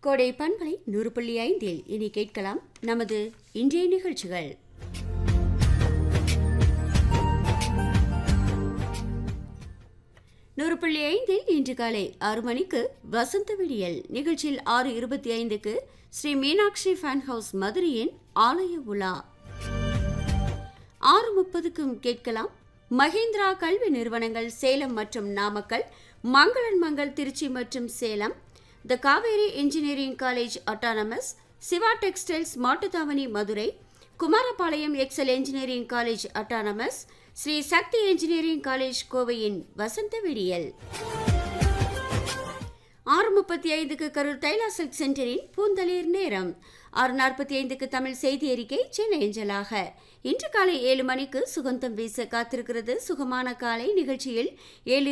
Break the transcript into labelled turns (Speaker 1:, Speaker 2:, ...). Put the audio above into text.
Speaker 1: கோடை பண்பலை நூறு புள்ளி ஐந்தில் இனி கேட்கலாம் நமது இன்றைய நிகழ்ச்சிகள் நூறு புள்ளி ஐந்தில் இன்று காலை ஆறு மணிக்கு வசந்த விடியல் நிகழ்ச்சியில் ஆறு இருபத்தி ஐந்துக்கு ஸ்ரீ மீனாட்சி ஃபேன் ஹவுஸ் மதுரையின் ஆலய உலா ஆறு முப்பதுக்கும் கேட்கலாம் மஹிந்திரா கல்வி நிறுவனங்கள் சேலம் மற்றும் நாமக்கல் மங்களன் மங்கள் திருச்சி மற்றும் Salem the Kaveri engineering college autonomous Siva textiles Mattuthavani Madurai Kumarapalayam Excel engineering college autonomous Sri Sakthi engineering college கோவையின் வசந்த விடியல் ஆறு முப்பத்தி ஐந்துக்கு கரூர் தைலா சில்க் சென்டரின் பூந்தளிர் நேரம் ஆறு நாற்பத்தி ஐந்துக்கு தமிழ் செய்தி அறிக்கை சென்னை அஞ்சலாக இன்று காலை ஏழு மணிக்கு சுகந்தம் வீச காத்திருக்கிறது சுகமான காலை நிகழ்ச்சியில் ஏழு